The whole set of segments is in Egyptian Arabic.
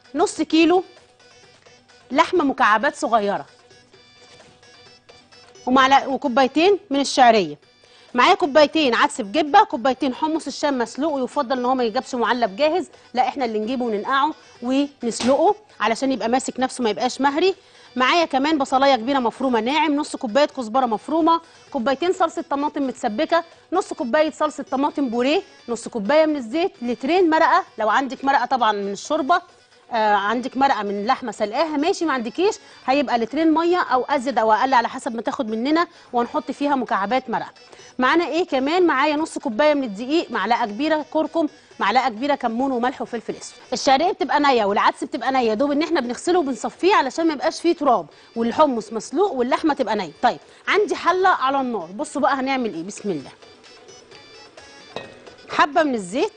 نص كيلو لحمه مكعبات صغيره ومعلقه وكوبايتين من الشعريه معايا كوبايتين عدس بجبه كوبايتين حمص الشام مسلوق ويفضل ان هو ما يجيبش معلب جاهز لا احنا اللي نجيبه وننقعه ونسلقه علشان يبقى ماسك نفسه ما يبقاش مهري معايا كمان بصلايه كبيره مفرومه ناعم نص كوبايه كزبره مفرومه كوبايتين صلصه طماطم متسبكه نص كوبايه صلصه طماطم بوريه نص كوبايه من الزيت لترين مرقه لو عندك مرقه طبعا من الشوربه آه عندك مرقه من لحمه سلقاها ماشي ما عندكيش هيبقى لترين ميه او ازيد او اقل على حسب ما تاخد مننا وهنحط فيها مكعبات مرقه معانا ايه كمان معايا نص كوبايه من الدقيق معلقه كبيره كركم معلقه كبيره كمون وملح وفلفل اسود الشعريه بتبقى نيه والعدس بتبقى نيه دوب ان احنا بنغسله وبنصفيه علشان ما يبقاش فيه تراب والحمص مسلوق واللحمه تبقى نيه طيب عندي حله على النار بصوا بقى هنعمل ايه بسم الله حبه من الزيت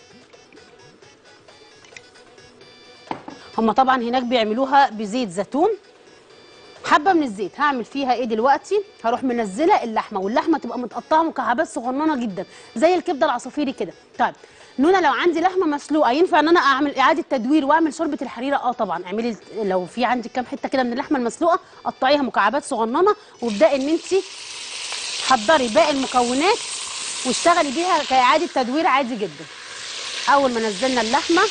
هما طبعا هناك بيعملوها بزيت زيتون حبه من الزيت هعمل فيها ايه دلوقتي هروح منزله اللحمه واللحمه تبقى متقطعه مكعبات صغننه جدا زي الكبده العصافيري كده طيب نونا لو عندي لحمه مسلوقه ينفع ان انا اعمل اعاده تدوير واعمل شوربه الحريره اه طبعا اعملي لو في عندك كام حته كده من اللحمه المسلوقه قطعيها مكعبات صغننه وابداي ان انت حضري باقي المكونات واشتغلي بيها كاعاده تدوير عادي جدا اول ما نزلنا اللحمه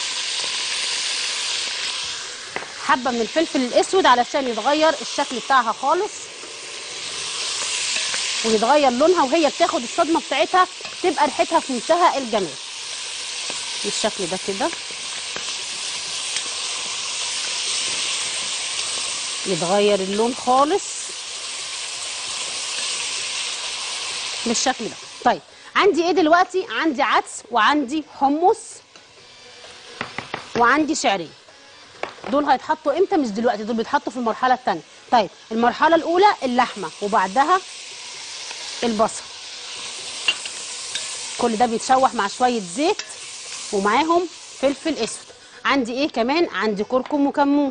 حبه من الفلفل الاسود علشان يتغير الشكل بتاعها خالص ويتغير لونها وهي بتاخد الصدمه بتاعتها تبقى ريحتها في منتهى الجمال بالشكل ده كده يتغير اللون خالص بالشكل ده طيب عندي ايه دلوقتي عندي عدس وعندي حمص وعندي شعريه دول هيتحطوا امتى مش دلوقتي دول بيتحطوا في المرحله الثانيه طيب المرحله الاولى اللحمه وبعدها البصل كل ده بيتشوح مع شويه زيت ومعاهم فلفل اسود عندي ايه كمان عندي كركم وكمون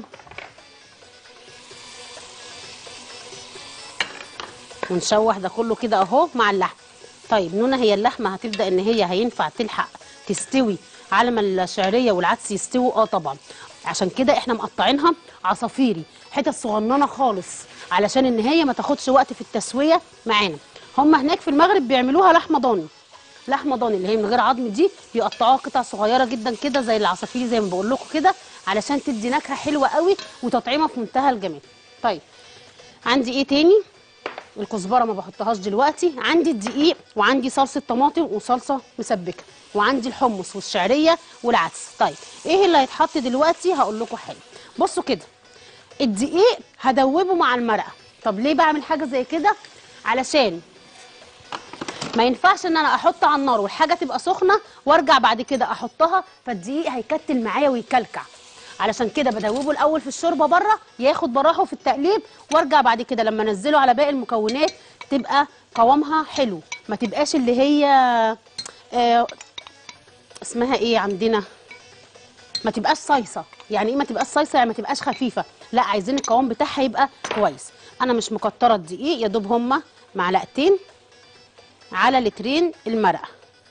ونشوح ده كله كده اهو مع اللحم طيب نونا هي اللحمه هتبدا ان هي هينفع تلحق تستوي على ما الشعريه والعدس يستووا اه طبعا عشان كده احنا مقطعينها عصافيري حتت صغننه خالص علشان ان هي ما تاخدش وقت في التسويه معانا هم هناك في المغرب بيعملوها لحمه ضاني لحمه ضاني اللي هي من غير عظم دي بيقطعوها قطع صغيره جدا كده زي العصافيري زي ما بقول لكم كده علشان تدي نكهه حلوه قوي وتطعيمه في منتهى الجمال طيب عندي ايه تاني الكزبره ما بحطهاش دلوقتي عندي الدقيق وعندي صلصه طماطم وصلصه مسبكه وعندي الحمص والشعريه والعدس طيب ايه اللي هيتحط دلوقتي هقول لكم حاجه بصوا كده الدقيق هدوبه مع المرقه طب ليه بعمل حاجه زي كده علشان ما ينفعش ان انا احط على النار والحاجه تبقى سخنه وارجع بعد كده احطها فالدقيق هيكتل معايا ويكلكع علشان كده بدوبه الاول في الشوربه بره ياخد براحه في التقليب وارجع بعد كده لما انزله على باقي المكونات تبقى قوامها حلو ما تبقاش اللي هي آه اسمها ايه عندنا ما تبقاش صيصه يعني ايه ما تبقاش صيصه يعني ما تبقاش خفيفه لا عايزين القوام بتاعها يبقى كويس انا مش مكتره الدقيق يا دوب هما معلقتين على لترين المرقه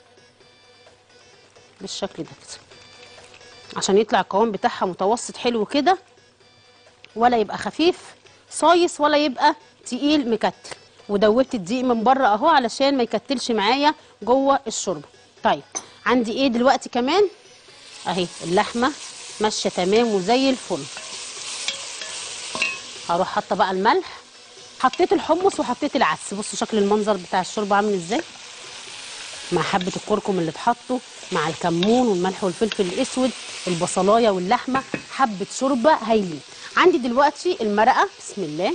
بالشكل ده كده عشان يطلع القوام بتاعها متوسط حلو كده ولا يبقى خفيف صايص ولا يبقى تقيل مكتل ودوبت الدقيق من بره اهو علشان ما يكتلش معايا جوه الشوربه طيب عندي ايه دلوقتي كمان اهي اللحمه ماشيه تمام وزي الفل هروح حاطه بقى الملح حطيت الحمص وحطيت العدس بصوا شكل المنظر بتاع الشوربه عامل ازاي مع حبه الكركم اللي اتحطوا مع الكمون والملح والفلفل الاسود البصلايه واللحمه حبه شوربه هايلين عندي دلوقتي المرقه بسم الله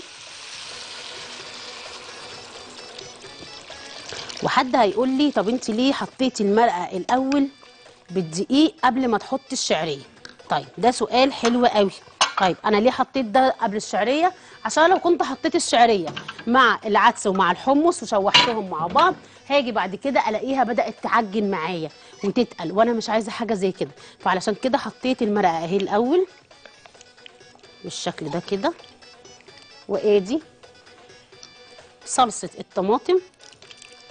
وحد هيقول لي طب انت ليه حطيتي المرقه الاول بالدقيق قبل ما تحطي الشعريه طيب ده سؤال حلو قوي طيب انا ليه حطيت ده قبل الشعريه عشان لو كنت حطيت الشعريه مع العدس ومع الحمص وشوحتهم مع بعض هاجي بعد كده الاقيها بدات تعجن معايا وتتقل وانا مش عايزه حاجه زي كده فعلشان كده حطيت المرقه اهي الاول بالشكل ده كده وادي صلصه الطماطم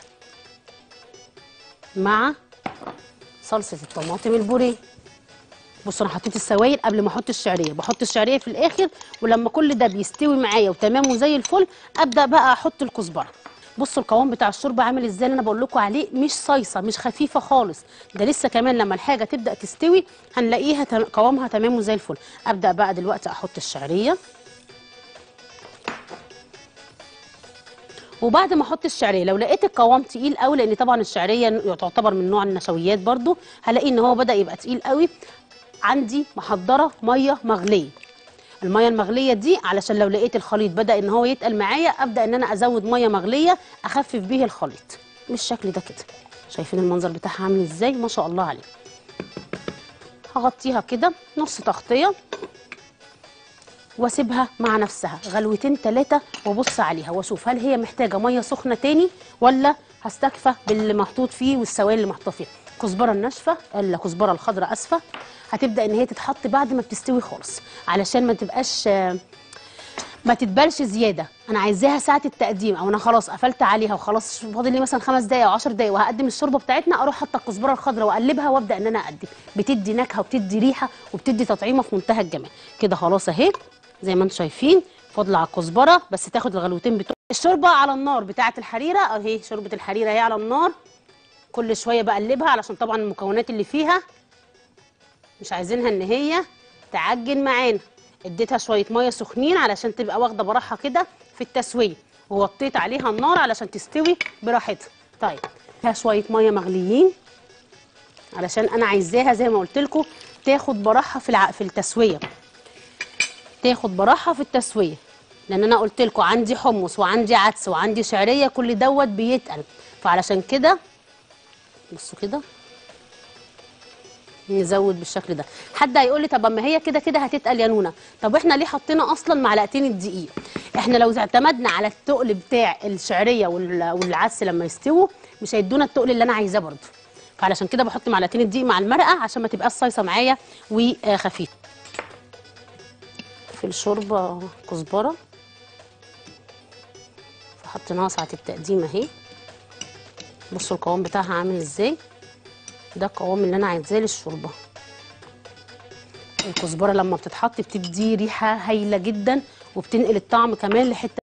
مع صلصه الطماطم البوريه بصوا انا حطيت السوائل قبل ما احط الشعريه بحط الشعريه في الاخر ولما كل ده بيستوي معايا وتمام وزي الفل ابدا بقى احط الكزبره بصوا القوام بتاع الشوربه عامل ازاي اللي انا بقول لكم عليه مش صيصه مش خفيفه خالص ده لسه كمان لما الحاجه تبدا تستوي هنلاقيها تم- قوامها تمام وزي الفل ابدا بقى دلوقتي احط الشعريه وبعد ما احط الشعريه لو لقيت القوام تقيل قوي لان طبعا الشعريه تعتبر من نوع النشويات برضو هلاقي ان هو بدا يبقى تقيل قوي عندي محضره ميه مغليه الميه المغليه دي علشان لو لقيت الخليط بدا ان هو يتقل معايا ابدا ان انا ازود ميه مغليه اخفف بيه الخليط بالشكل ده كده شايفين المنظر بتاعها عامل ازاي ما شاء الله عليه هغطيها كده نص تغطيه واسيبها مع نفسها غلوتين ثلاثه وابص عليها واشوف هل هي محتاجه ميه سخنه تاني ولا هستكفى باللي محطوط فيه والسوائل اللي محطوطه فيه الكزبره الناشفه الكزبره الخضراء اسفه هتبدا ان هي تتحط بعد ما بتستوي خالص علشان ما تبقاش آه، ما تتبلش زياده انا عايزاها ساعه التقديم او انا خلاص قفلت عليها وخلاص فاضل لي مثلا خمس دقائق او 10 دقائق وهقدم الشوربه بتاعتنا اروح حاطه الكزبره الخضراء واقلبها وابدا ان انا اقدم بتدي نكهه وبتدي ريحه وبتدي تطعيمه في منتهى الجمال كده خلاص اهي زي ما انتم شايفين فاضله على الكزبره بس تاخد الغلوتين بتوع الشوربه على النار بتاعه الحريره اهي شوربه الحريره اهي على النار كل شويه بقلبها علشان طبعا المكونات اللي فيها مش عايزينها ان هي تعجن معانا اديتها شويه ميه سخنين علشان تبقى واخده براحه كده في التسويه ووطيت عليها النار علشان تستوي براحتها طيب فيها شويه ميه مغليين علشان انا عايزاها زي ما قلت لكم تاخد براحه في الع... في التسويه تاخد براحه في التسويه لان انا قلت لكم عندي حمص وعندي عدس وعندي شعريه كل دوت بيتقل فعلشان كده بصوا كده نزود بالشكل ده حد هيقول لي طب ما هي كده كده هتتقل يا نونا طب احنا ليه حطينا اصلا معلقتين الدقيق احنا لو اعتمدنا على التقل بتاع الشعريه وال- والعدس لما يستووا مش هيدونا التقل اللي انا عايزاه برضه فعلشان كده بحط معلقتين الدقيق مع المرقه عشان ما تبقاش صيصه معايا وخفيفه في الشوربه كزبره فحطيناها ساعه التقديم اهي بصوا القوام بتاعها عامل ازاي ده القوام اللي انا عايزاه للشوربه الكزبره لما بتتحط بتدي ريحه هايله جدا وبتنقل الطعم كمان لحته